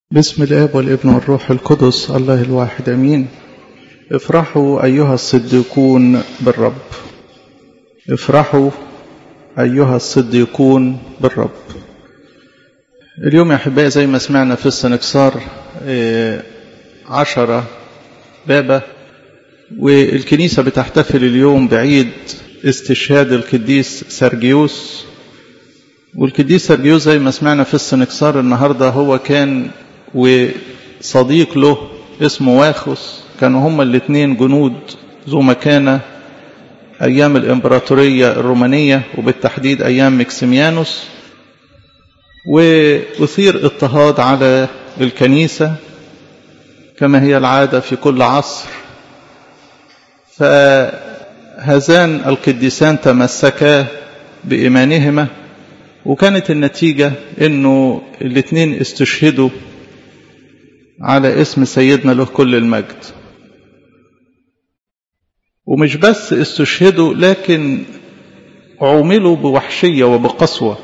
بسم الاب والابن والروح القدس الله الواحد امين افرحوا ايها الصديقون بالرب افرحوا ايها الصديقون بالرب اليوم يا احبائي زي ما سمعنا في السنكسار عشرة بابا والكنيسة بتحتفل اليوم بعيد استشهاد القديس سرجيوس والقديس سرجيوس زي ما سمعنا في السنكسار النهاردة هو كان وصديق له اسمه واخوس كانوا هما الاثنين جنود ذو مكانة أيام الإمبراطورية الرومانية وبالتحديد أيام مكسيميانوس وأثير اضطهاد على الكنيسة كما هي العادة في كل عصر فهذان القديسان تمسكا بإيمانهما وكانت النتيجة انه الاثنين استشهدوا على اسم سيدنا له كل المجد ومش بس استشهدوا لكن عوملوا بوحشية وبقسوة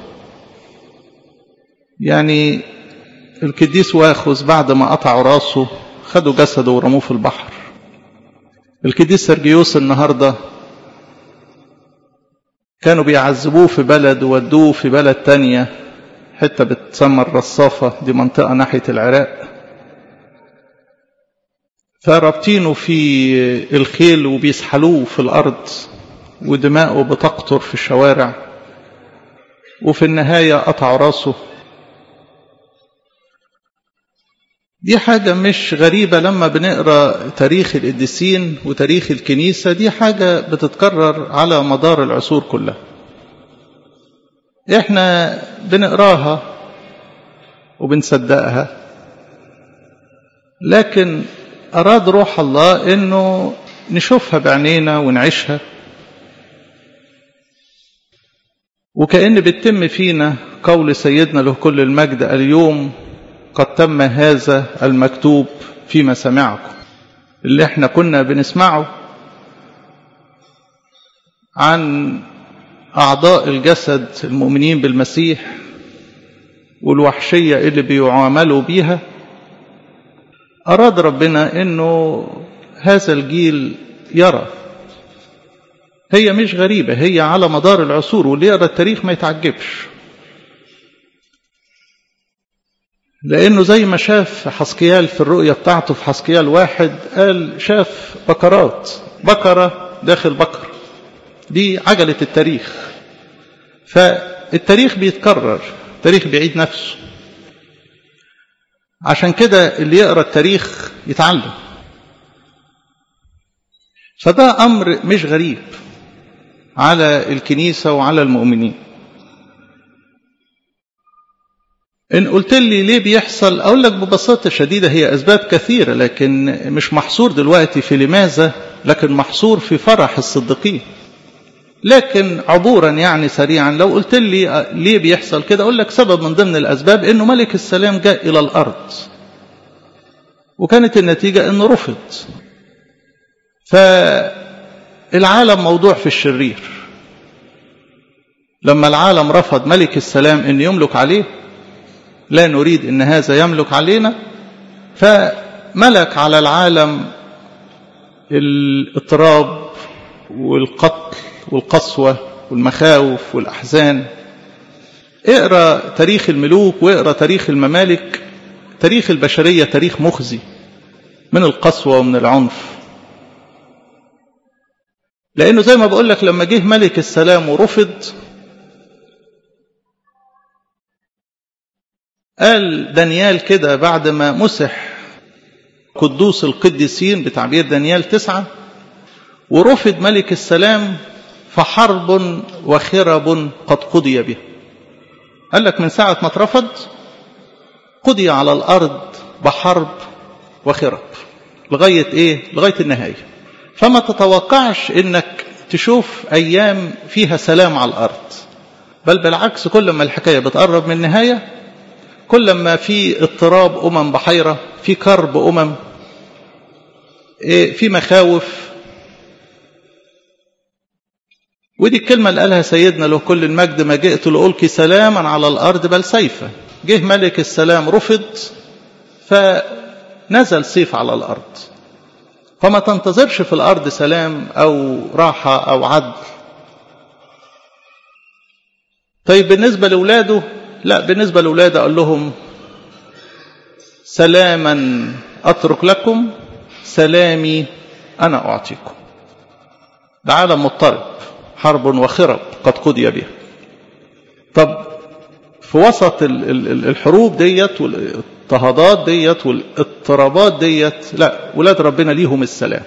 يعني القديس واخذ بعد ما قطعوا راسه خدوا جسده ورموه في البحر القديس سرجيوس النهارده كانوا بيعذبوه في بلد وودوه في بلد تانية حتة بتسمى الرصافة دي منطقة ناحية العراق فرابطينه في الخيل وبيسحلوه في الأرض ودماؤه بتقطر في الشوارع وفي النهاية قطعوا راسه دي حاجة مش غريبة لما بنقرأ تاريخ القديسين وتاريخ الكنيسة دي حاجة بتتكرر على مدار العصور كلها احنا بنقراها وبنصدقها لكن أراد روح الله انه نشوفها بعينينا ونعيشها وكأن بتتم فينا قول سيدنا له كل المجد اليوم قد تم هذا المكتوب فيما سمعكم اللي احنا كنا بنسمعه عن أعضاء الجسد المؤمنين بالمسيح والوحشية اللي بيعاملوا بيها أراد ربنا أنه هذا الجيل يرى هي مش غريبة هي على مدار العصور واللي يقرأ التاريخ ما يتعجبش لأنه زي ما شاف حسقيال في الرؤية بتاعته في حسقيال واحد قال شاف بكرات بكرة داخل بكر دي عجلة التاريخ فالتاريخ بيتكرر التاريخ بيعيد نفسه عشان كده اللي يقرأ التاريخ يتعلم فده أمر مش غريب على الكنيسة وعلى المؤمنين إن قلت لي ليه بيحصل أقول لك ببساطة شديدة هي أسباب كثيرة لكن مش محصور دلوقتي في لماذا لكن محصور في فرح الصديقين لكن عبورا يعني سريعا لو قلت لي ليه بيحصل كده أقول لك سبب من ضمن الأسباب إنه ملك السلام جاء إلى الأرض وكانت النتيجة إنه رفض فالعالم موضوع في الشرير لما العالم رفض ملك السلام إن يملك عليه لا نريد ان هذا يملك علينا فملك على العالم الاضطراب والقتل والقسوة والمخاوف والأحزان اقرأ تاريخ الملوك واقرأ تاريخ الممالك تاريخ البشرية تاريخ مخزي من القسوة ومن العنف لأنه زي ما بقول لك لما جه ملك السلام ورفض قال دانيال كده بعد ما مسح قدوس القديسين بتعبير دانيال تسعة ورفض ملك السلام فحرب وخرب قد قضي به قال لك من ساعة ما اترفض قضي على الأرض بحرب وخرب لغاية إيه؟ لغاية النهاية فما تتوقعش إنك تشوف أيام فيها سلام على الأرض بل بالعكس كل ما الحكاية بتقرب من النهاية كل ما في اضطراب أمم بحيرة في كرب أمم في مخاوف ودي الكلمة اللي قالها سيدنا له كل المجد ما جئت لألقي سلاما على الأرض بل سيفا جه ملك السلام رفض فنزل سيف على الأرض فما تنتظرش في الأرض سلام أو راحة أو عدل طيب بالنسبة لأولاده لا بالنسبة لأولاده قال لهم سلاما أترك لكم سلامي أنا أعطيكم ده عالم مضطرب حرب وخرب قد قضي بها طب في وسط الحروب ديت والاضطهادات ديت والاضطرابات ديت لا ولاد ربنا ليهم السلام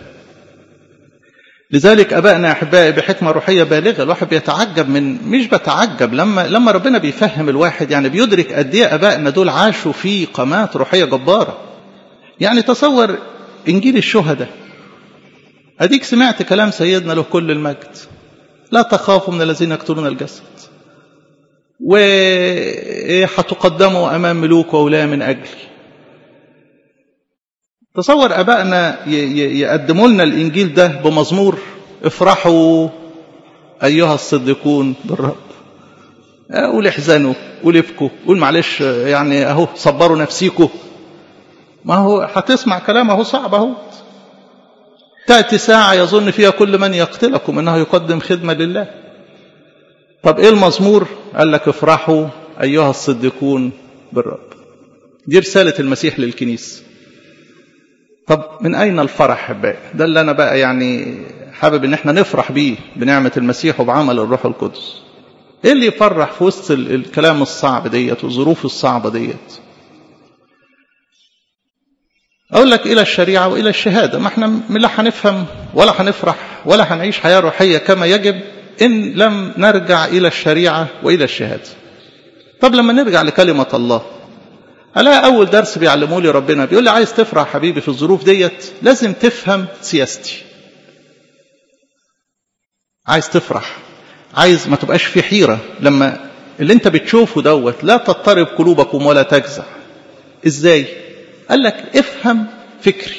لذلك ابائنا احبائي بحكمه روحيه بالغه الواحد بيتعجب من مش بتعجب لما لما ربنا بيفهم الواحد يعني بيدرك قد ايه ابائنا دول عاشوا في قامات روحيه جباره يعني تصور انجيل الشهداء اديك سمعت كلام سيدنا له كل المجد لا تخافوا من الذين يقتلون الجسد وهتقدموا امام ملوك واولياء من اجلي تصور ابائنا يقدموا لنا الانجيل ده بمزمور افرحوا ايها الصديقون بالرب قول احزنوا قول ابكوا قول معلش يعني اهو صبروا نفسيكم ما هو هتسمع كلام اهو صعب اهو تأتي ساعة يظن فيها كل من يقتلكم أنه يقدم خدمة لله طب إيه المزمور قال لك افرحوا أيها الصديقون بالرب دي رسالة المسيح للكنيسة طب من أين الفرح أحبائي ده اللي أنا بقى يعني حابب إن احنا نفرح بيه بنعمة المسيح وبعمل الروح القدس إيه اللي يفرح في وسط الكلام الصعب ديت والظروف الصعبة ديت أقول لك إلى الشريعة وإلى الشهادة ما احنا لا هنفهم ولا هنفرح ولا هنعيش حياة روحية كما يجب إن لم نرجع إلى الشريعة وإلى الشهادة طب لما نرجع لكلمة الله ألاقي أول درس بيعلمه لي ربنا بيقول لي عايز تفرح حبيبي في الظروف ديت لازم تفهم سياستي عايز تفرح عايز ما تبقاش في حيرة لما اللي انت بتشوفه دوت لا تضطرب قلوبكم ولا تجزع ازاي قال لك افهم فكري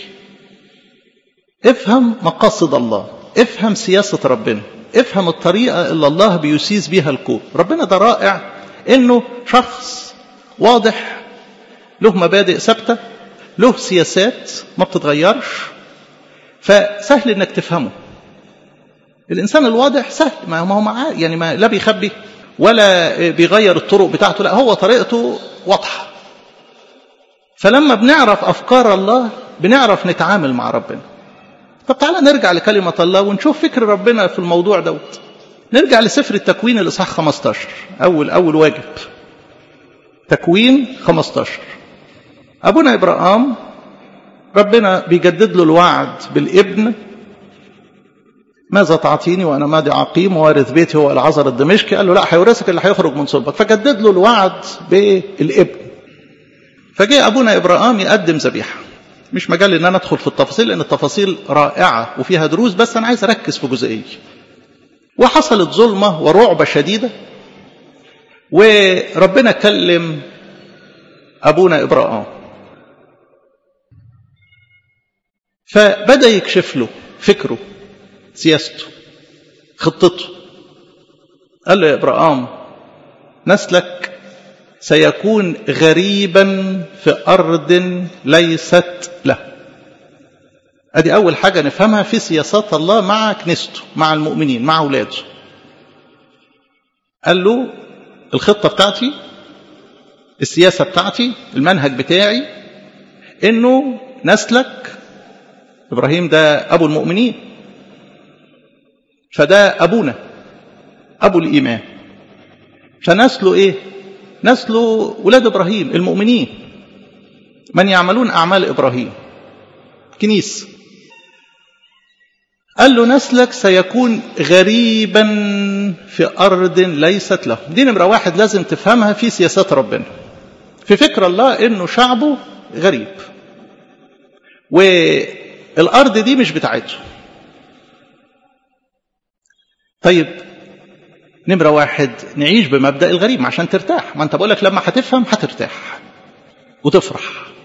افهم مقاصد الله افهم سياسة ربنا افهم الطريقة اللي الله بيسيس بيها الكون ربنا ده رائع انه شخص واضح له مبادئ ثابتة له سياسات ما بتتغيرش فسهل انك تفهمه الانسان الواضح سهل ما هو معاه يعني ما لا بيخبي ولا بيغير الطرق بتاعته لا هو طريقته واضحه فلما بنعرف افكار الله بنعرف نتعامل مع ربنا طب تعالى نرجع لكلمه الله ونشوف فكر ربنا في الموضوع دوت نرجع لسفر التكوين الاصحاح 15 اول اول واجب تكوين 15 ابونا ابراهام ربنا بيجدد له الوعد بالابن ماذا تعطيني وانا ماضي عقيم ووارث بيتي هو العذر الدمشقي قال له لا هيورثك اللي هيخرج من صلبك فجدد له الوعد بالابن فجاء ابونا ابراهام يقدم ذبيحه مش مجال ان انا ادخل في التفاصيل لان التفاصيل رائعه وفيها دروس بس انا عايز اركز في جزئيه وحصلت ظلمه ورعبه شديده وربنا كلم ابونا ابراهام فبدا يكشف له فكره سياسته خطته قال له يا ابراهام نسلك سيكون غريبا في ارض ليست له ادي اول حاجه نفهمها في سياسات الله مع كنيسته مع المؤمنين مع اولاده قال له الخطه بتاعتي السياسه بتاعتي المنهج بتاعي انه نسلك ابراهيم ده ابو المؤمنين فده ابونا ابو الايمان فنسله ايه نسله ولاد ابراهيم المؤمنين من يعملون اعمال ابراهيم كنيسه قال له نسلك سيكون غريبا في ارض ليست له دي نمره واحد لازم تفهمها في سياسات ربنا في فكر الله انه شعبه غريب والارض دي مش بتاعته طيب نمرة واحد نعيش بمبدأ الغريب عشان ترتاح ما انت بقولك لما هتفهم هترتاح وتفرح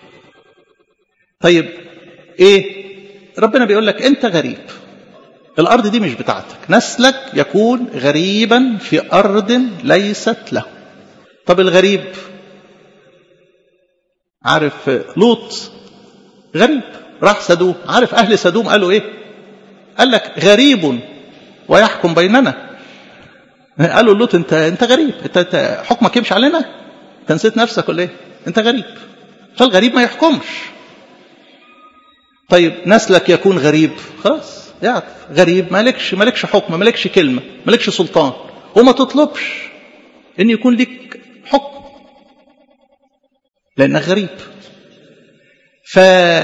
طيب ايه ربنا بيقول لك انت غريب الارض دي مش بتاعتك نسلك يكون غريبا في ارض ليست له طب الغريب عارف لوط غريب راح سدوم عارف أهل سدوم قالوا إيه قال لك غريب ويحكم بيننا قالوا لوط انت انت غريب انت, انت حكمك يمشي علينا انت نسيت نفسك ولا ايه انت غريب فالغريب ما يحكمش طيب نسلك يكون غريب خلاص يعرف غريب مالكش مالكش حكم مالكش كلمة مالكش سلطان وما تطلبش ان يكون لك حكم لانك غريب ف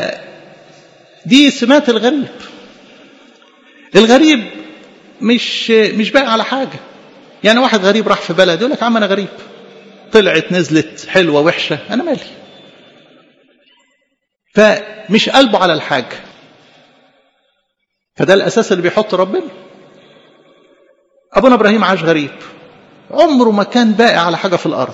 دي سمات الغريب الغريب مش مش باقي على حاجة يعني واحد غريب راح في بلد يقول لك عم انا غريب طلعت نزلت حلوة وحشة انا مالي فمش قلبه على الحاجة فده الأساس اللي بيحط ربنا أبونا إبراهيم عاش غريب عمره ما كان باقي على حاجة في الأرض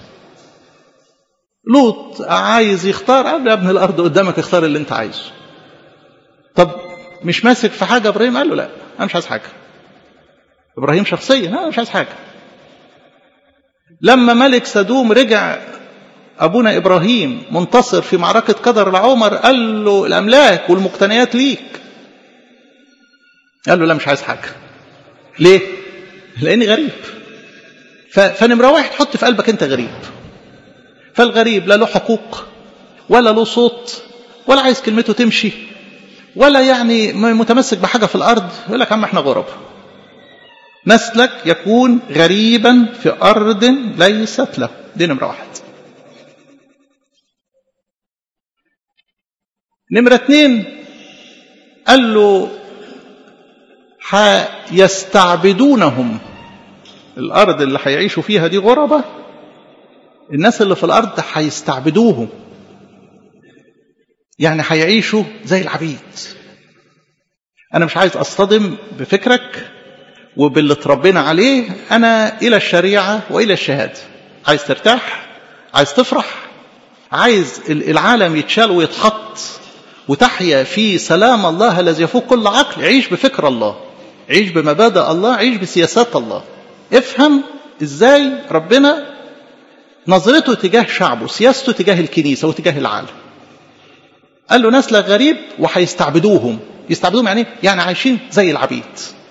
لوط عايز يختار قال يا ابن الأرض قدامك اختار اللي انت عايزه طب مش ماسك في حاجة إبراهيم قال له لا أنا مش عايز حاجة إبراهيم شخصيا أنا مش عايز حاجة لما ملك سدوم رجع أبونا إبراهيم منتصر في معركة قدر العمر قال له الأملاك والمقتنيات ليك قال له لا مش عايز حاجة ليه؟ لأني غريب فنمرة واحد حط في قلبك أنت غريب فالغريب لا له حقوق ولا له صوت ولا عايز كلمته تمشي ولا يعني متمسك بحاجة في الأرض يقول لك عم احنا غرب نسلك يكون غريبا في أرض ليست له دي نمرة واحد نمرة اتنين قال له يستعبدونهم الأرض اللي هيعيشوا فيها دي غربة الناس اللي في الأرض هيستعبدوهم يعني هيعيشوا زي العبيد أنا مش عايز أصطدم بفكرك وباللي اتربينا عليه أنا إلى الشريعة وإلى الشهادة عايز ترتاح عايز تفرح عايز العالم يتشال ويتحط وتحيا في سلام الله الذي يفوق كل عقل عيش بفكر الله عيش بمبادئ الله عيش بسياسات الله افهم ازاي ربنا نظرته تجاه شعبه سياسته تجاه الكنيسة وتجاه العالم قال له نسلك غريب وهيستعبدوهم يستعبدوهم يعني يعني عايشين زي العبيد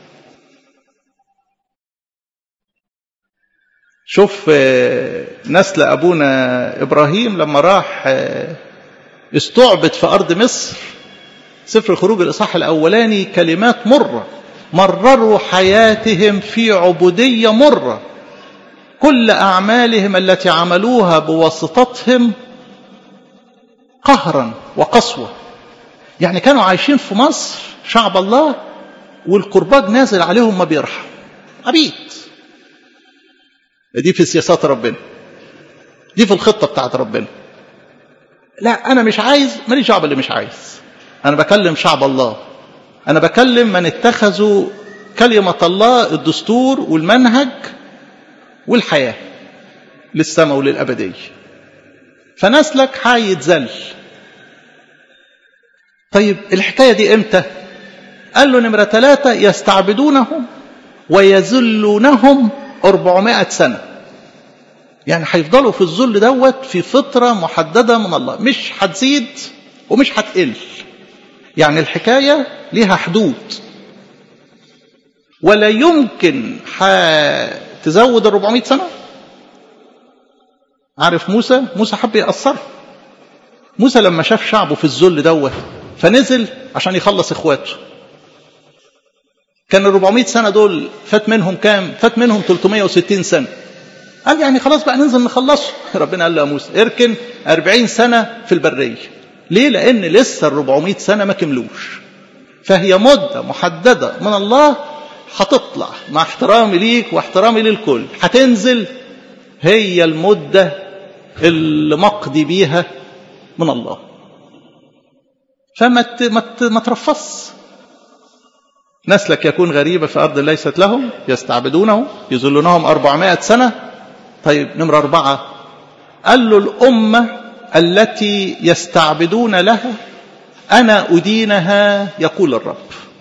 شوف نسل أبونا إبراهيم لما راح استعبد في أرض مصر سفر الخروج الإصحاح الأولاني كلمات مرة مرروا حياتهم في عبودية مرة كل أعمالهم التي عملوها بواسطتهم قهرا وقسوة يعني كانوا عايشين في مصر شعب الله والكرباج نازل عليهم ما بيرحم عبيد دي في سياسات ربنا دي في الخطة بتاعت ربنا لا أنا مش عايز ماليش شعب اللي مش عايز أنا بكلم شعب الله أنا بكلم من اتخذوا كلمة الله الدستور والمنهج والحياة للسماء وللأبدية فنسلك هيتذل طيب الحكاية دي امتى قال له نمرة ثلاثة يستعبدونهم ويذلونهم 400 سنة يعني هيفضلوا في الذل دوت في فترة محددة من الله مش هتزيد ومش هتقل يعني الحكاية ليها حدود ولا يمكن تزود ال 400 سنة عارف موسى موسى حب يأثر موسى لما شاف شعبه في الذل دوت فنزل عشان يخلص اخواته كان ال 400 سنة دول فات منهم كام فات منهم 360 سنة قال يعني خلاص بقى ننزل نخلصه ربنا قال له يا موسى اركن 40 سنة في البرية ليه لأن لسه ال 400 سنة ما كملوش فهي مدة محددة من الله هتطلع مع احترامي ليك واحترامي للكل هتنزل هي المدة اللي مقضي بيها من الله فما ما ترفص نسلك يكون غريبة في أرض ليست لهم يستعبدونه يذلونهم أربعمائة سنة طيب نمرة أربعة قال له الأمة التي يستعبدون لها أنا أدينها يقول الرب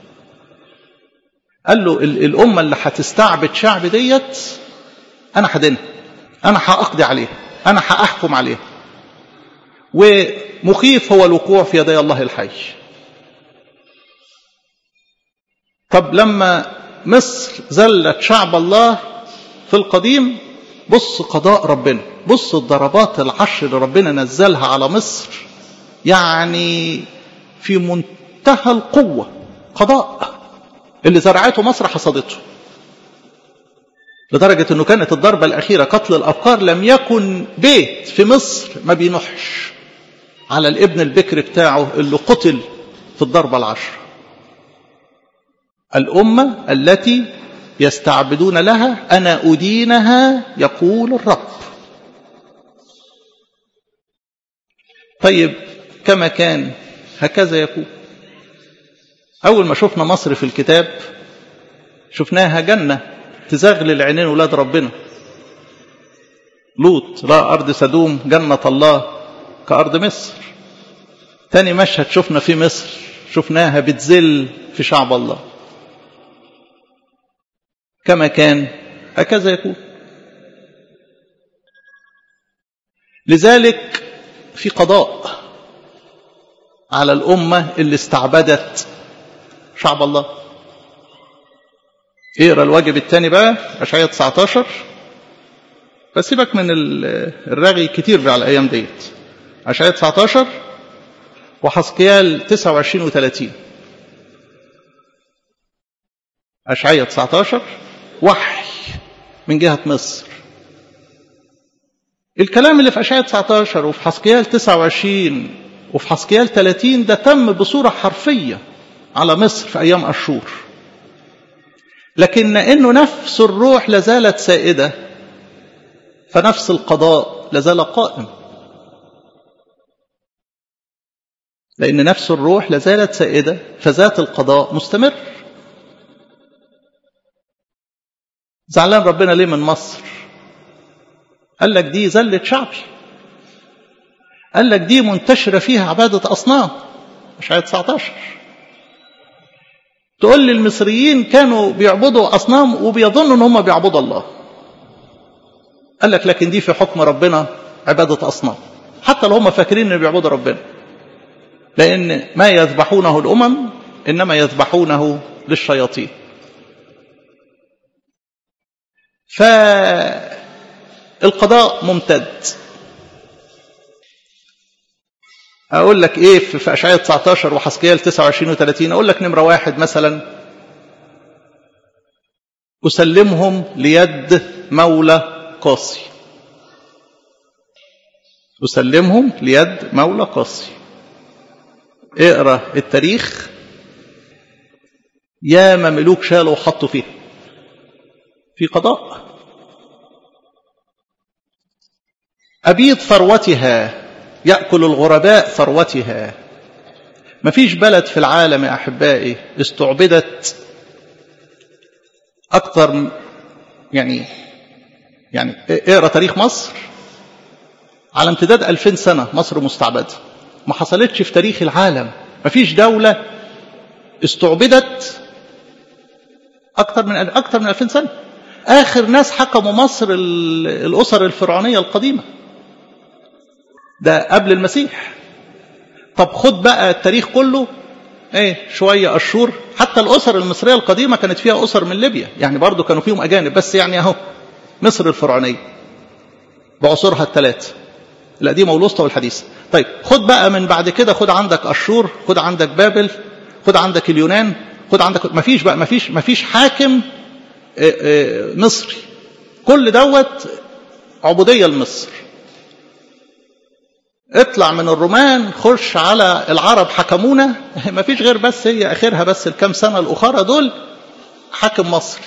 قال له الأمة اللي هتستعبد شعب ديت أنا هدينها أنا هأقضي عليها أنا هأحكم عليها ومخيف هو الوقوع في يدي الله الحي طب لما مصر زلت شعب الله في القديم بص قضاء ربنا بص الضربات العشر اللي ربنا نزلها على مصر يعني في منتهى القوة قضاء اللي زرعته مصر حصدته لدرجة أنه كانت الضربة الأخيرة قتل الأبقار لم يكن بيت في مصر ما بينحش على الابن البكر بتاعه اللي قتل في الضربة العشرة الأمة التي يستعبدون لها أنا أدينها يقول الرب طيب كما كان هكذا يكون أول ما شفنا مصر في الكتاب شفناها جنة تزغلل عينين ولاد ربنا لوط رأى أرض سدوم جنة الله كأرض مصر تاني مشهد شفنا في مصر شفناها بتزل في شعب الله كما كان هكذا يكون لذلك في قضاء على الأمة اللي استعبدت شعب الله اقرا الواجب الثاني بقى اشعياء 19 بس سيبك من الرغي كتير على الايام ديت اشعياء 19 وحسقيال 29 و30 اشعياء 19 وحي من جهه مصر الكلام اللي في اشعياء 19 وفي حسقيال 29 وفي حسقيال 30 ده تم بصوره حرفيه على مصر في ايام اشور لكن انه نفس الروح لازالت سائده فنفس القضاء لازال قائم لان نفس الروح لازالت سائده فذات القضاء مستمر زعلان ربنا ليه من مصر قال لك دي زلة شعبي قال لك دي منتشرة فيها عبادة أصنام مش آية 19 تقول لي المصريين كانوا بيعبدوا أصنام وبيظنوا أن هم بيعبدوا الله قال لك لكن دي في حكم ربنا عبادة أصنام حتى لو هم فاكرين أن بيعبدوا ربنا لأن ما يذبحونه الأمم إنما يذبحونه للشياطين فالقضاء ممتد أقول لك إيه في أشعياء 19 وحسقيال 29 و30 أقول لك نمرة واحد مثلا أسلمهم ليد مولى قاسي أسلمهم ليد مولى قاسي اقرأ التاريخ يا مملوك شالوا وحطوا فيه في قضاء أبيض ثروتها يأكل الغرباء ثروتها ما فيش بلد في العالم يا أحبائي استعبدت أكثر يعني يعني اقرا تاريخ مصر على امتداد 2000 سنة مصر مستعبدة ما حصلتش في تاريخ العالم ما فيش دولة استعبدت أكثر من أكثر من 2000 سنة آخر ناس حكموا مصر الأسر الفرعونية القديمة ده قبل المسيح طب خد بقى التاريخ كله ايه شوية أشور حتى الأسر المصرية القديمة كانت فيها أسر من ليبيا يعني برضو كانوا فيهم أجانب بس يعني أهو مصر الفرعونية بعصورها الثلاث القديمة والوسطى والحديثة طيب خد بقى من بعد كده خد عندك أشور خد عندك بابل خد عندك اليونان خد عندك مفيش بقى مفيش مفيش حاكم مصري كل دوت عبودية لمصر اطلع من الرومان خش على العرب حكمونا ما فيش غير بس هي اخرها بس الكام سنه الاخرى دول حاكم مصري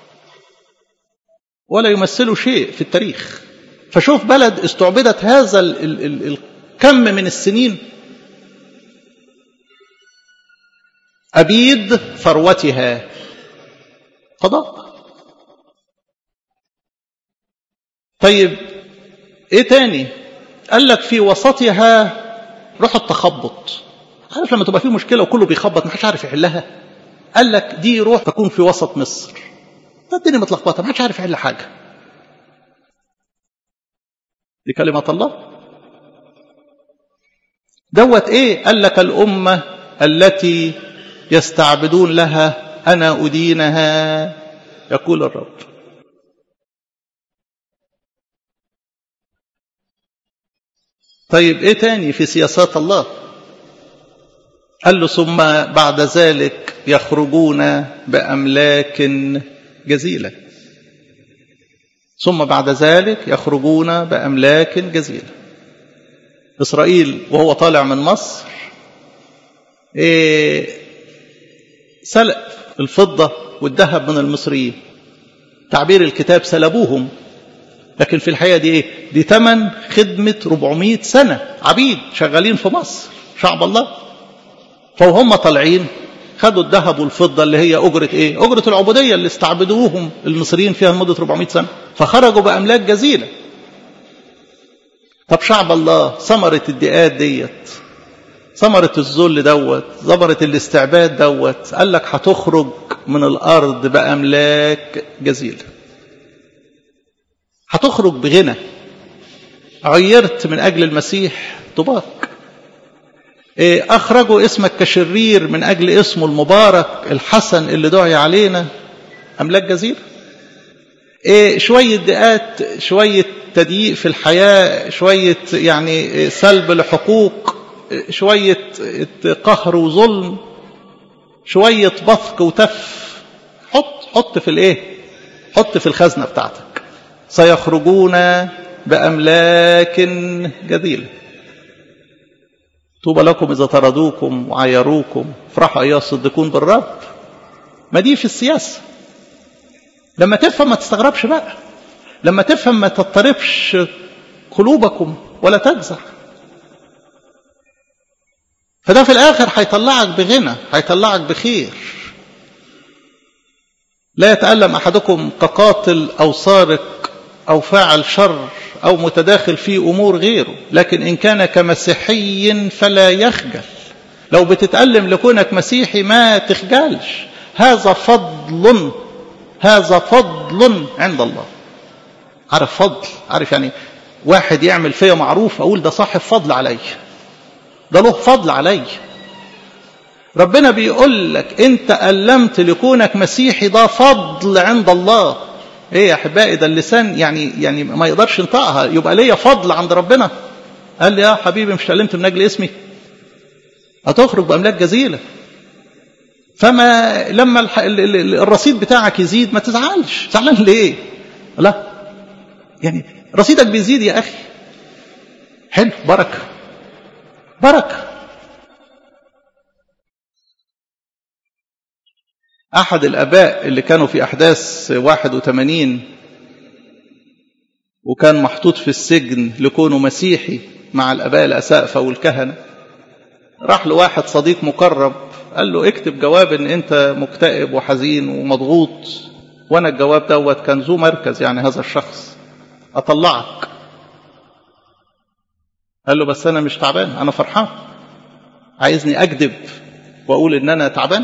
ولا يمثلوا شيء في التاريخ فشوف بلد استعبدت هذا ال ال ال الكم من السنين أبيد ثروتها قضاء طيب ايه تاني قال لك في وسطها روح التخبط عارف لما تبقى في مشكله وكله بيخبط ما حدش عارف يحلها قال لك دي روح تكون في وسط مصر الدنيا متلخبطه ما حدش عارف يحل حاجه دي كلمه الله دوت ايه قال لك الأمة التي يستعبدون لها أنا أدينها يقول الرب طيب ايه تاني في سياسات الله قال له ثم بعد ذلك يخرجون بأملاك جزيلة ثم بعد ذلك يخرجون بأملاك جزيلة إسرائيل وهو طالع من مصر إيه سلق الفضة والذهب من المصريين تعبير الكتاب سلبوهم لكن في الحقيقة دي ايه دي تمن خدمة 400 سنة عبيد شغالين في مصر شعب الله فوهم طالعين خدوا الذهب والفضة اللي هي أجرة إيه؟ أجرة العبودية اللي استعبدوهم المصريين فيها لمدة 400 سنة فخرجوا بأملاك جزيلة طب شعب الله ثمرة الدقات ديت ثمرة الذل دوت ثمرة الاستعباد دوت قال لك هتخرج من الأرض بأملاك جزيلة هتخرج بغنى عيرت من أجل المسيح طباق أخرجوا اسمك كشرير من أجل اسمه المبارك الحسن اللي دعي علينا أملاك جزيرة إيه شوية دقات شوية تضييق في الحياة شوية يعني سلب لحقوق شوية قهر وظلم شوية بثق وتف حط حط في الايه حط في الخزنة بتاعتك سيخرجون بأملاك جديلة طوبى لكم إذا طردوكم وعيروكم افرحوا أيها الصديقون بالرب ما دي في السياسة لما تفهم ما تستغربش بقى لما تفهم ما تضطربش قلوبكم ولا تجزع فده في الآخر هيطلعك بغنى هيطلعك بخير لا يتألم أحدكم كقاتل أو سارق أو فاعل شر أو متداخل في أمور غيره لكن إن كان كمسيحي فلا يخجل لو بتتألم لكونك مسيحي ما تخجلش هذا فضل هذا فضل عند الله عارف فضل عارف يعني واحد يعمل فيا معروف أقول ده صاحب فضل علي ده له فضل علي ربنا بيقول لك انت ألمت لكونك مسيحي ده فضل عند الله ايه يا احبائي ده اللسان يعني يعني ما يقدرش ينطقها يبقى ليا فضل عند ربنا قال لي يا حبيبي مش علمت من اجل اسمي هتخرج باملاك جزيله فما لما الرصيد بتاعك يزيد ما تزعلش زعلان ليه لا يعني رصيدك بيزيد يا اخي حلو بركه بركه أحد الأباء اللي كانوا في أحداث 81 وكان محطوط في السجن لكونه مسيحي مع الأباء الأسقفة والكهنة راح لواحد صديق مقرب قال له اكتب جواب ان انت مكتئب وحزين ومضغوط وانا الجواب دوت كان ذو مركز يعني هذا الشخص اطلعك قال له بس انا مش تعبان انا فرحان عايزني اكذب واقول ان انا تعبان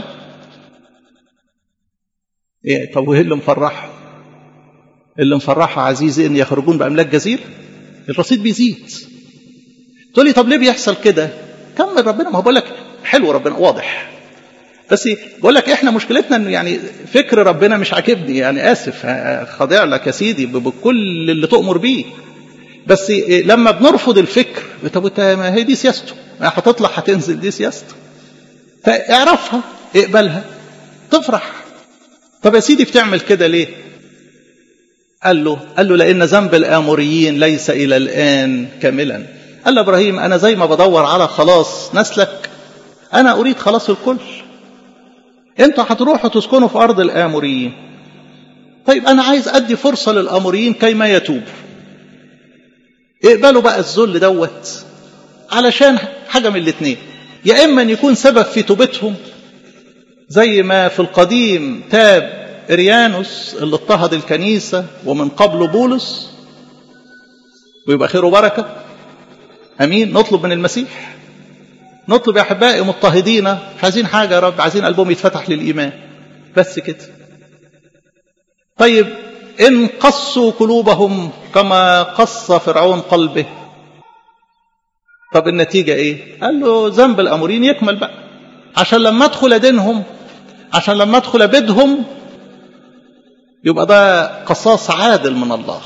إيه طب وايه اللي مفرحه اللي مفرحه عزيزي ان يخرجون باملاك جزيره الرصيد بيزيد تقول لي طب ليه بيحصل كده كمل ربنا ما هو بقول لك حلو ربنا واضح بس بقول لك احنا مشكلتنا انه يعني فكر ربنا مش عاجبني يعني اسف خاضع لك يا سيدي بكل اللي تؤمر بيه بس لما بنرفض الفكر طب ما هي دي سياسته هتطلع هتنزل دي سياسته فاعرفها اقبلها تفرح طب يا سيدي بتعمل كده ليه قال له قال له لان ذنب الاموريين ليس الى الان كاملا قال له ابراهيم انا زي ما بدور على خلاص نسلك انا اريد خلاص الكل انتوا هتروحوا تسكنوا في ارض الاموريين طيب انا عايز ادي فرصه للاموريين كيما يتوبوا اقبلوا بقى الذل دوت علشان حاجه من الاثنين يا اما ان يكون سبب في توبتهم زي ما في القديم تاب إريانوس اللي اضطهد الكنيسة ومن قبله بولس ويبقى خير وبركة أمين نطلب من المسيح نطلب يا أحبائي مضطهدين مش عايزين حاجة يا رب عايزين قلبهم يتفتح للإيمان بس كده طيب إن قصوا قلوبهم كما قص فرعون قلبه طب النتيجة ايه قال له ذنب الامورين يكمل بقى عشان لما ادخل ادينهم عشان لما ادخل ابيدهم يبقى ده قصاص عادل من الله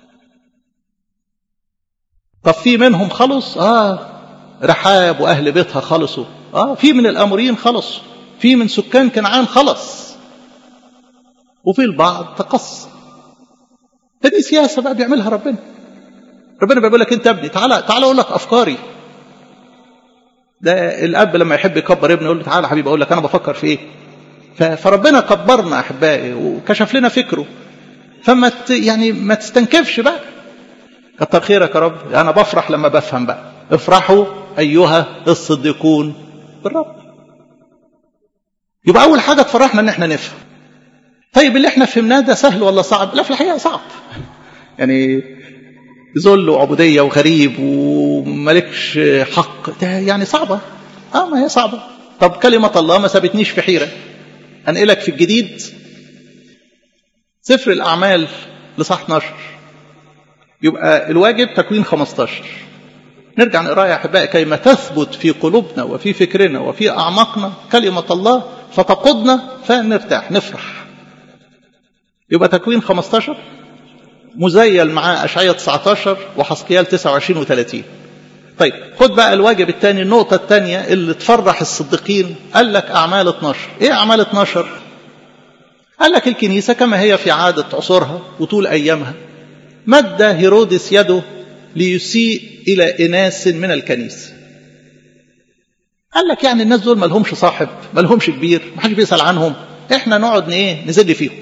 طب في منهم خلص اه رحاب واهل بيتها خلصوا اه في من الاموريين خلصوا في من سكان كنعان خلص وفي البعض تقص فدي سياسه بقى بيعملها ربنا ربنا بيقول لك انت ابني تعالى تعالى اقول لك افكاري ده الاب لما يحب يكبر ابنه يقول له تعالى حبيبي اقول لك انا بفكر في ايه فربنا كبرنا احبائي وكشف لنا فكره فما يعني ما تستنكفش بقى كتر خيرك يا رب انا بفرح لما بفهم بقى افرحوا ايها الصديقون بالرب يبقى اول حاجه تفرحنا ان احنا نفهم طيب اللي احنا فهمناه ده سهل ولا صعب لا في الحقيقه صعب يعني ذل وعبوديه وغريب وملكش حق ده يعني صعبه اه ما هي صعبه طب كلمه الله ما سابتنيش في حيره انقلك في الجديد سفر الاعمال لصح 12 يبقى الواجب تكوين 15 نرجع نقرا يا احبائي كيما تثبت في قلوبنا وفي فكرنا وفي اعماقنا كلمه الله فتقودنا فنرتاح نفرح يبقى تكوين 15 مزيل معاه اشعياء 19 وحسقيال 29 و30 طيب خد بقى الواجب الثاني النقطة الثانية اللي تفرح الصديقين قال لك أعمال 12 إيه أعمال 12 قال لك الكنيسة كما هي في عادة عصورها وطول أيامها مد هيرودس يده ليسيء إلى إناس من الكنيسة قال لك يعني الناس دول مالهمش صاحب مالهمش كبير محدش بيسأل عنهم احنا نقعد ايه نزل فيهم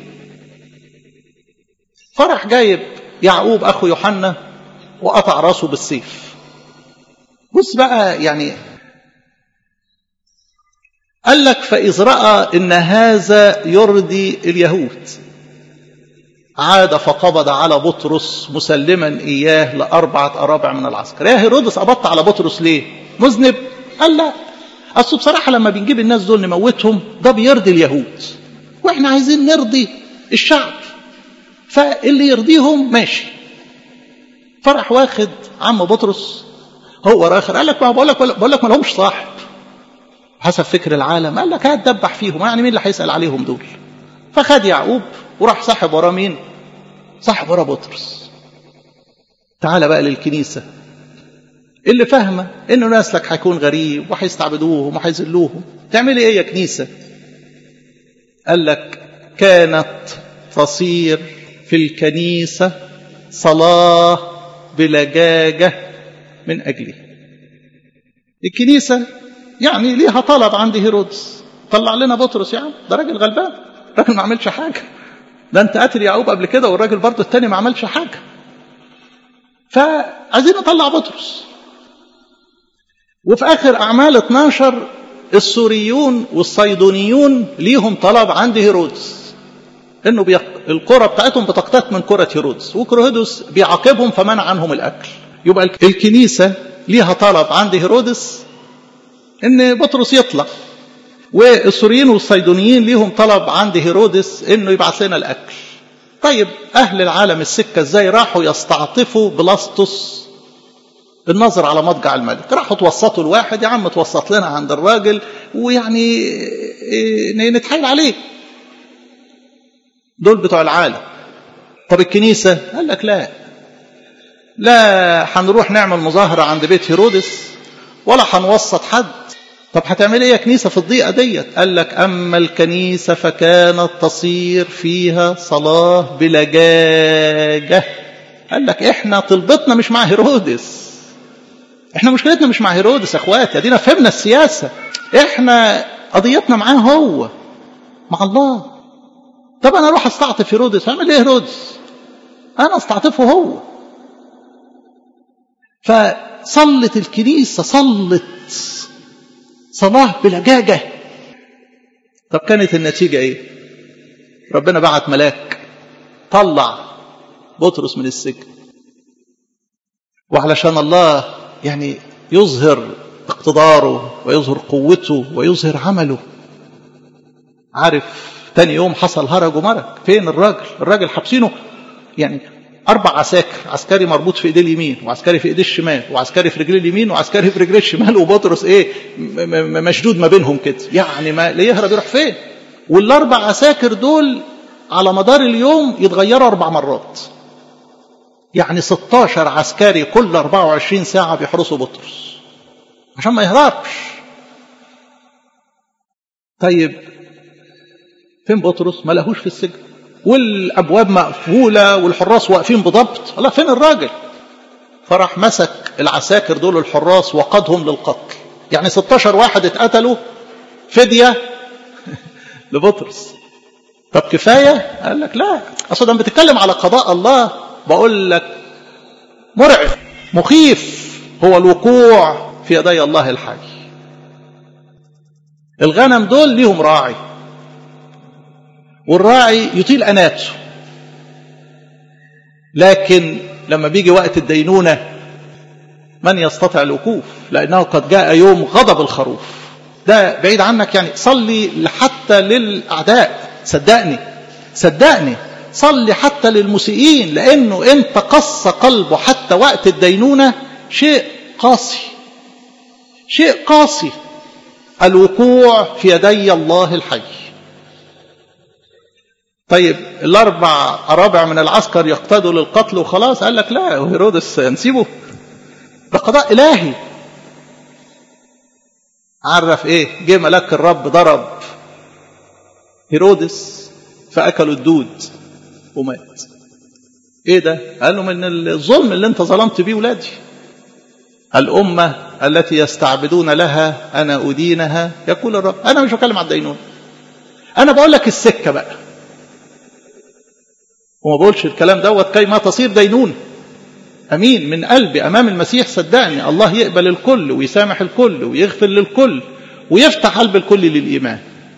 فرح جايب يعقوب أخو يوحنا وقطع راسه بالسيف بص بقى يعني قال لك فإذ رأى إن هذا يرضي اليهود عاد فقبض على بطرس مسلما إياه لأربعة أرابع من العسكر يا هيرودس قبضت على بطرس ليه مذنب قال لا أصل بصراحة لما بنجيب الناس دول نموتهم ده بيرضي اليهود وإحنا عايزين نرضي الشعب فاللي يرضيهم ماشي فرح واخد عم بطرس هو راخر قال لك ما بقول لك بقول لك ما لهمش صاحب حسب فكر العالم قال لك هتدبح فيهم يعني مين اللي هيسال عليهم دول فخد يعقوب وراح صاحب وراه مين صاحب وراه بطرس تعال بقى للكنيسه اللي فاهمه انه نسلك هيكون غريب وهيستعبدوهم وهيذلوهم تعملي ايه يا كنيسه قال لك كانت تصير في الكنيسه صلاه بلجاجه من أجله الكنيسة يعني ليها طلب عند هيرودس طلع لنا بطرس يا عم ده راجل غلبان راجل ما عملش حاجة ده انت قاتل يعقوب قبل كده والراجل برضه التاني ما عملش حاجة فعايزين نطلع بطرس وفي آخر أعمال 12 السوريون والصيدونيون ليهم طلب عند هيرودس انه بيق... القرى بتاعتهم بتقتات من قرى هيرودس وكروهيدوس بيعاقبهم فمنع عنهم الاكل يبقى الكنيسة ليها طلب عند هيرودس ان بطرس يطلع والسوريين والصيدونيين ليهم طلب عند هيرودس انه يبعث لنا الاكل طيب اهل العالم السكة ازاي راحوا يستعطفوا بلاسطس النظر على مضجع الملك راحوا توسطوا الواحد يا عم توسط لنا عند الراجل ويعني نتحايل عليه دول بتوع العالم طب الكنيسة قال لك لا لا هنروح نعمل مظاهرة عند بيت هيرودس ولا هنوسط حد طب هتعمل ايه يا كنيسة في الضيقة ديت قال لك أما الكنيسة فكانت تصير فيها صلاة بلجاجة قال لك احنا طلبتنا مش مع هيرودس احنا مشكلتنا مش مع هيرودس يا اخواتي ادينا فهمنا السياسة احنا قضيتنا معاه هو مع الله طب انا اروح استعطف هيرودس اعمل ايه هيرودس انا استعطفه هو فصلت الكنيسة صلت صلاة بلجاجة طب كانت النتيجة ايه ربنا بعت ملاك طلع بطرس من السجن وعلشان الله يعني يظهر اقتداره ويظهر قوته ويظهر عمله عارف تاني يوم حصل هرج ومرج فين الراجل الراجل حابسينه يعني أربع عساكر عسكري مربوط في إيديه اليمين وعسكري في إيديه الشمال وعسكري في رجليه اليمين وعسكري في رجليه الشمال وبطرس إيه مشدود ما بينهم كده يعني ما لا يهرب يروح فين والأربع عساكر دول على مدار اليوم يتغيروا أربع مرات يعني 16 عسكري كل 24 ساعة بيحرسوا بطرس عشان ما يهربش طيب فين بطرس ما لهوش في السجن والابواب مقفوله والحراس واقفين بضبط الله فين الراجل فراح مسك العساكر دول الحراس وقادهم للقتل يعني 16 واحد اتقتلوا فديه لبطرس طب كفايه قال لك لا اصل ده بتتكلم على قضاء الله بقول لك مرعب مخيف هو الوقوع في يدي الله الحي الغنم دول ليهم راعي والراعي يطيل أناته لكن لما بيجي وقت الدينونة من يستطيع الوقوف لأنه قد جاء يوم غضب الخروف ده بعيد عنك يعني صلي حتى للأعداء صدقني صدقني صلي حتى للمسيئين لأنه أنت قص قلبه حتى وقت الدينونة شيء قاسي شيء قاسي الوقوع في يدي الله الحي طيب الاربع ارابع من العسكر يقتدوا للقتل وخلاص قال لك لا هيرودس نسيبه ده قضاء الهي عرف ايه جه ملاك الرب ضرب هيرودس فاكلوا الدود ومات ايه ده قال له من الظلم اللي انت ظلمت بيه ولادي الأمة التي يستعبدون لها أنا أدينها يقول الرب أنا مش بتكلم على الدينون أنا بقول لك السكة بقى وما بقولش الكلام دوت كي ما تصير دينون أمين من قلبي أمام المسيح صدقني الله يقبل الكل ويسامح الكل ويغفر للكل ويفتح قلب الكل للإيمان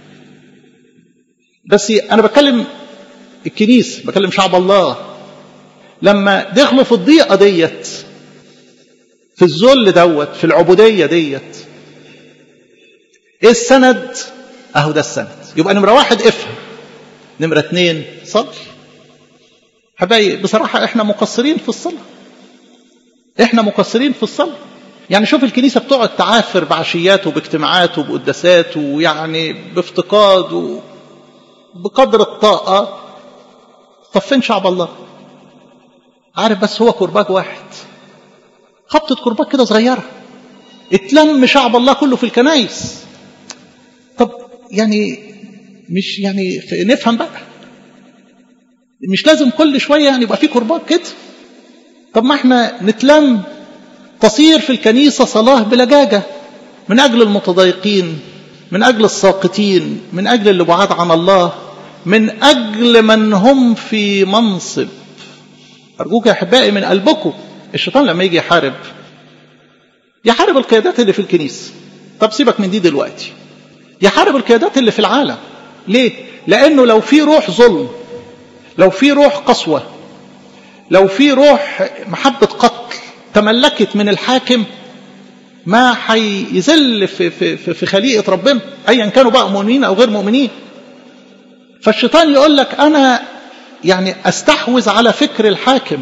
بس أنا بكلم الكنيسة بكلم شعب الله لما دخلوا في الضيقة ديت في الذل دوت في العبودية ديت ايه السند اهو ده السند يبقى نمرة واحد افهم نمرة اتنين صلي حبايبي بصراحة احنا مقصرين في الصلاة احنا مقصرين في الصلاة يعني شوف الكنيسة بتقعد تعافر بعشيات وباجتماعات وبقداسات ويعني بافتقاد وبقدر الطاقة طب فين شعب الله عارف بس هو كرباج واحد خبطة كرباج كده صغيرة اتلم شعب الله كله في الكنايس طب يعني مش يعني نفهم بقى مش لازم كل شوية يعني يبقى في كرباج كده طب ما احنا نتلم تصير في الكنيسة صلاة بلجاجة من أجل المتضايقين من أجل الساقطين من أجل اللي بعاد عن الله من أجل من هم في منصب أرجوك يا أحبائي من قلبكم الشيطان لما يجي يحارب يحارب القيادات اللي في الكنيسة طب سيبك من دي دلوقتي يحارب القيادات اللي في العالم ليه؟ لأنه لو في روح ظلم لو في روح قسوة لو في روح محبة قتل تملكت من الحاكم ما هيذل في, في, في, في خليقة ربنا أيا كانوا بقى مؤمنين أو غير مؤمنين فالشيطان يقول لك أنا يعني أستحوذ على فكر الحاكم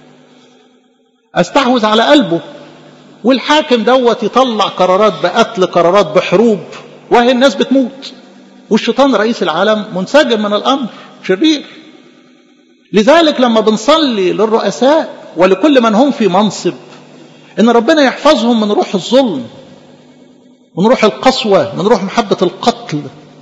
استحوذ على قلبه والحاكم دوت يطلع قرارات بقتل قرارات بحروب وهي الناس بتموت والشيطان رئيس العالم منسجم من الامر شرير لذلك لما بنصلي للرؤساء ولكل من هم في منصب ان ربنا يحفظهم من روح الظلم من روح القسوه من روح محبه القتل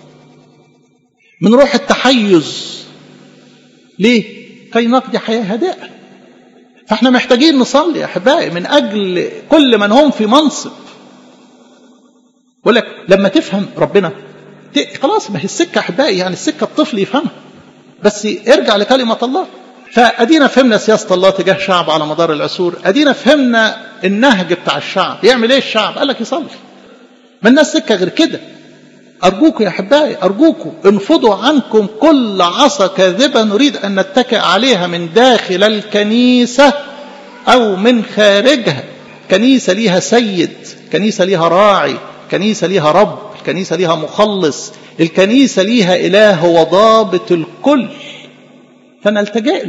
من روح التحيز ليه كي نقضي حياه هادئه فاحنا محتاجين نصلي يا احبائي من اجل كل من هم في منصب بقول لك لما تفهم ربنا خلاص ما هي السكه احبائي يعني السكه الطفل يفهمها بس ارجع لكلمه الله فادينا فهمنا سياسه الله تجاه شعب على مدار العصور ادينا فهمنا النهج بتاع الشعب يعمل ايه الشعب قال لك يصلي ما الناس سكه غير كده أرجوكم يا أحبائي أرجوكم انفضوا عنكم كل عصا كاذبة نريد أن نتكئ عليها من داخل الكنيسة أو من خارجها كنيسة ليها سيد كنيسة ليها راعي كنيسة ليها رب الكنيسة ليها مخلص الكنيسة ليها إله هو ضابط الكل فنلتجئ له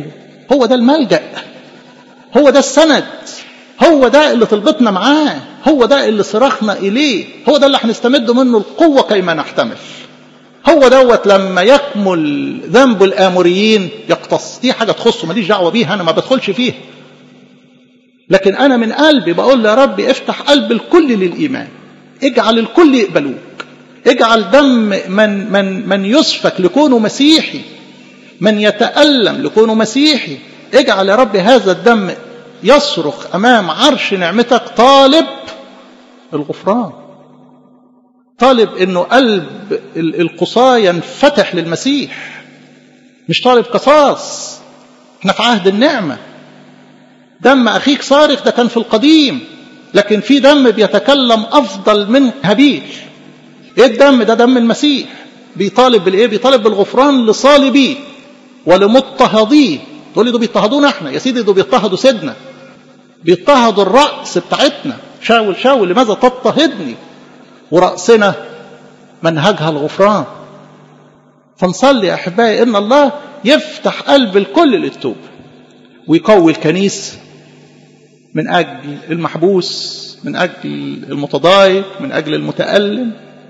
هو ده الملجأ هو ده السند هو ده اللي طلبتنا معاه هو ده اللي صرخنا إليه هو ده اللي هنستمد منه القوة كيما نحتمل هو دوت لما يكمل ذنب الآموريين يقتص دي حاجة تخصه ماليش دعوة بيها أنا ما بدخلش فيها لكن أنا من قلبي بقول يا رب افتح قلب الكل للإيمان اجعل الكل يقبلوك اجعل دم من من من يسفك لكونه مسيحي من يتألم لكونه مسيحي اجعل يا رب هذا الدم يصرخ أمام عرش نعمتك طالب الغفران طالب انه قلب القصاة ينفتح للمسيح مش طالب قصاص احنا في عهد النعمة دم اخيك صارخ ده كان في القديم لكن في دم بيتكلم افضل من هابيل ايه الدم ده دم المسيح بيطالب بالايه بيطالب بالغفران لصالبيه ولمضطهديه تقول لي دول بيضطهدونا احنا يا سيدي دول بيضطهدوا سيدنا بيضطهدوا الرأس بتاعتنا شاول شاول لماذا تضطهدني ورأسنا منهجها الغفران فنصلي يا أحبائي إن الله يفتح قلب الكل للتوبة ويقوي الكنيسة من أجل المحبوس من أجل المتضايق من أجل المتألم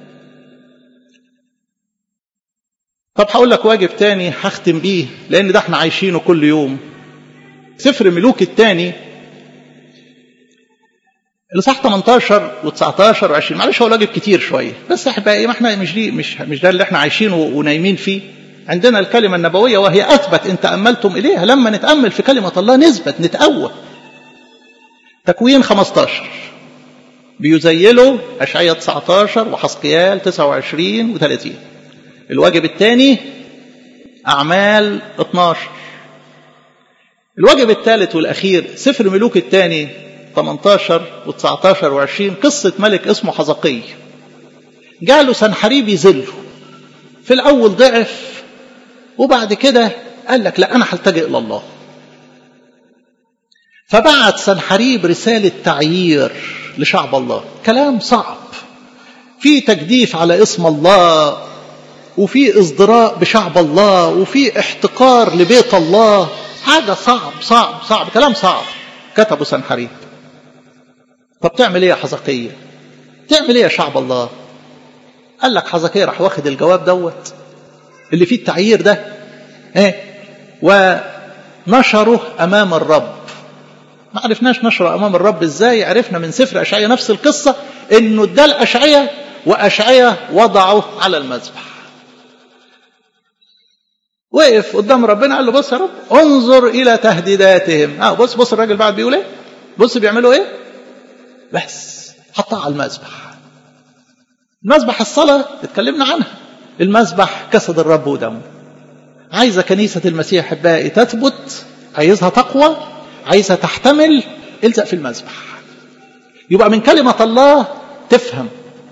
طب هقول لك واجب تاني هختم بيه لأن ده احنا عايشينه كل يوم سفر ملوك التاني الاصحاح 18 و19 و20 معلش هو واجب كتير شويه بس احبائي ما احنا مش دي مش مش ده اللي احنا عايشينه ونايمين فيه عندنا الكلمه النبويه وهي اثبت ان تاملتم اليها لما نتامل في كلمه الله نثبت نتقوى تكوين 15 بيزيلوا اشعياء 19 وحسقيال 29 و30 الواجب الثاني اعمال 12 الواجب الثالث والاخير سفر ملوك الثاني 18 و19 و20 قصة ملك اسمه حزقي جاله سنحريب يذله في الأول ضعف وبعد كده قال لك لا أنا هلتجئ إلى الله فبعت سنحريب رسالة تعيير لشعب الله كلام صعب في تجديف على اسم الله وفي ازدراء بشعب الله وفي احتقار لبيت الله حاجة صعب صعب صعب كلام صعب كتبه سنحريب طب تعمل ايه يا حزقية تعمل ايه يا شعب الله قال لك حزقية راح واخد الجواب دوت اللي فيه التعيير ده ايه ونشره امام الرب ما عرفناش نشره امام الرب ازاي عرفنا من سفر اشعياء نفس القصه انه ادى الاشعياء واشعياء وضعه على المذبح وقف قدام ربنا قال له بص يا رب انظر الى تهديداتهم اه بص بص الراجل بعد بيقول ايه بص بيعملوا ايه بس حطها على المذبح المذبح الصلاة اتكلمنا عنها المذبح جسد الرب ودمه عايزة كنيسة المسيح أحبائي تثبت عايزها تقوى عايزها تحتمل الزق في المذبح يبقى من كلمة الله تفهم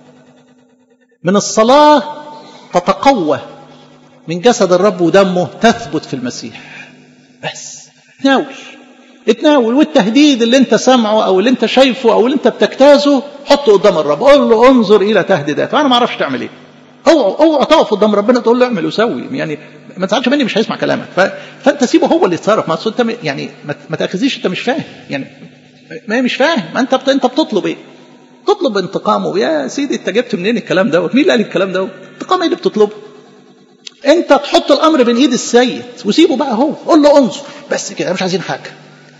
من الصلاة تتقوى من جسد الرب ودمه تثبت في المسيح بس تناول اتناول والتهديد اللي انت سامعه او اللي انت شايفه او اللي انت بتجتازه حطه قدام الرب قول له انظر الى تهديداته انا ما اعرفش تعمل ايه اوعى اوعى تقف قدام ربنا تقول له اعمل وسوي يعني ما تزعلش مني مش هيسمع كلامك ف... فانت سيبه هو اللي يتصرف ما انت يعني ما تاخذيش انت مش فاهم يعني ما مش فاهم ما انت بت... انت بتطلب ايه تطلب انتقامه يا سيدي انت جبت منين الكلام دوت مين اللي قال الكلام دوت انتقام ايه اللي بتطلبه انت تحط الامر بين ايد السيد وسيبه بقى هو قول له انظر بس كده مش عايزين حاجه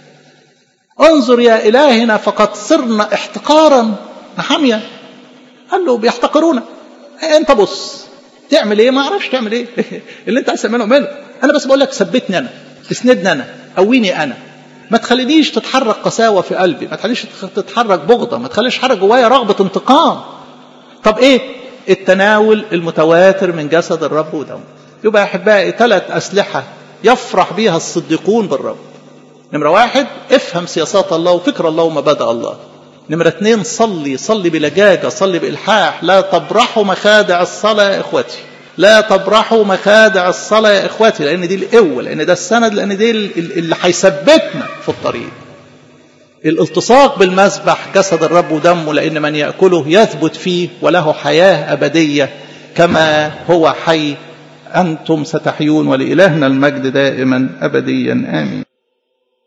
انظر يا إلهنا فقد صرنا احتقارا نحمية قال له بيحتقرونا انت بص تعمل ايه ما اعرفش تعمل ايه اللي انت عايز تعمله اعمله انا بس بقول لك ثبتني انا اسندني انا قويني انا ما تخلينيش تتحرك قساوه في قلبي ما تخليش تتحرك بغضه ما تخليش حرك جوايا رغبه انتقام طب ايه التناول المتواتر من جسد الرب ودمه يبقى احبائي ثلاث اسلحه يفرح بها الصديقون بالرب نمرة واحد افهم سياسات الله وفكر الله ومبادئ الله نمرة اثنين صلي صلي بلجاجة صلي بإلحاح لا تبرحوا مخادع الصلاة يا إخوتي لا تبرحوا مخادع الصلاة يا إخوتي لأن دي القوة لأن ده السند لأن دي اللي هيثبتنا في الطريق الالتصاق بالمسبح جسد الرب ودمه لأن من يأكله يثبت فيه وله حياة أبدية كما هو حي أنتم ستحيون ولإلهنا المجد دائما أبديا آمين